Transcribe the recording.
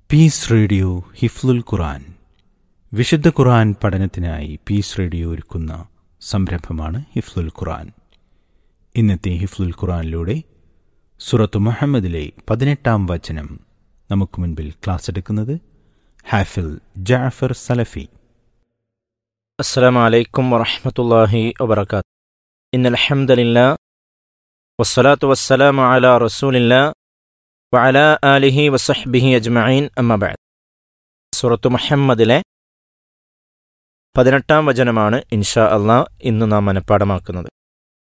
piece radio ഹിഫ്ലുൽ ഖുറാൻ വിശുദ്ധ ഖുറാൻ പഠനത്തിനായി piece radio ഒരുക്കുന്ന സംരംഭമാണ് ഹിഫ്ലുൽ ഖുറാൻ ഇന്നത്തെ ഹിഫ്ലുൽ ഖുറാനിലൂടെ സുറത്ത് മുഹമ്മദിലെ പതിനെട്ടാം വചനം നമുക്ക് മുൻപിൽ ക്ലാസ് എടുക്കുന്നത് ഹാഫിൽ ജാഫർ സലഫി السلام عليكم ورحمة الله وبركاته إن الحمد لله والصلاة والسلام على رسول الله وعلى آله وصحبه أجمعين أما بعد സൂറത്ത് മുഹമ്മദിലെ പതിനെട്ടാം വചനമാണ് ഇൻഷാ അള്ളാ ഇന്ന് നാം മനഃപ്പാടമാക്കുന്നത്